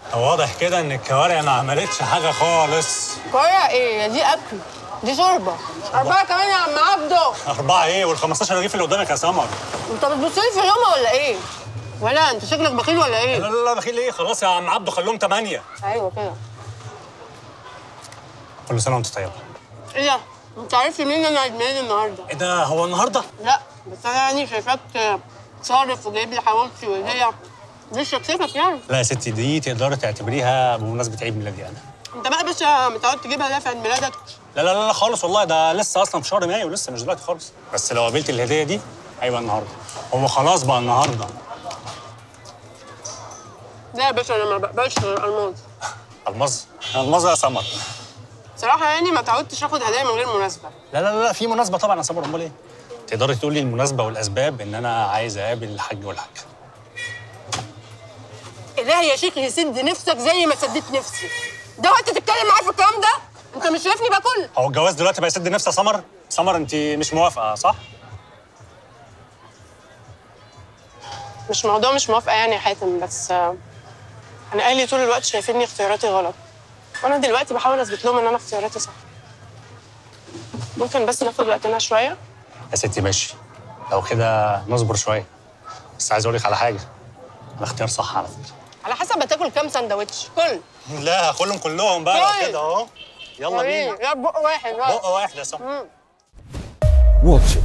واضح كده ان الكوارع ما عملتش حاجه خالص كوارع ايه دي اكل دي شوربه اربعه كمان يا عم عبده اربعه ايه وال 15 رغيف اللي قدامك يا سمر انت بتبص لي في اليوم ولا ايه ولا انت شكلك بخيل ولا لا ايه لا لا بخيل ايه خلاص يا عم عبده خلوهم ثمانيه ايوه كده كل سنه وانت طيبه ايه ده انت عارف مين انا عيد ميلادي النهارده ايه ده هو النهارده لا بس انا يعني شايفاك صارف وجايب لي حواوشي وهديه دي شخصيتك يعني لا يا ستي دي تقدري تعتبريها بمناسبه عيد ميلادي انا انت بقى باشا متعود تجيبها ده في عيد ميلادك لا لا لا لا خالص والله ده لسه اصلا في شهر مايو لسه مش دلوقتي خالص بس لو قابلت الهديه دي ايوه النهارده هو خلاص بقى النهارده لا يا باشا انا ما بقبلش غير الماظ المظ المظ يا سمر صراحه يعني ما تعودتش اخد هدايا من غير مناسبه لا لا لا في مناسبه طبعا يا سمر امال ايه تقدري تقولي المناسبه والاسباب ان انا عايز اقابل الحاج والحاجه الهي يا شيخ يسد نفسك زي ما سديت نفسي ده وقت تتكلم معايا في الكلام ده انت مش شايفني باكل هو الجواز دلوقتي بقى يسد نفسي يا سمر سمر انت مش موافقه صح مش موضوع مش موافقه يعني يا حاتم بس آه، انا اهلي طول الوقت شايفيني اختياراتي غلط وانا دلوقتي بحاول اثبت لهم ان انا اختياراتي صح ممكن بس ناخد وقتنا شويه يا ستي ماشي لو كده نصبر شويه بس عايز اقول لك على حاجه الاختيار صح على فكره على حسب هتاكل كام سندوتش كل لا كلهم كلهم بقى طيب. لو كده اهو يلا بينا لا بق واحد بق واحد يا سمر مم. واتش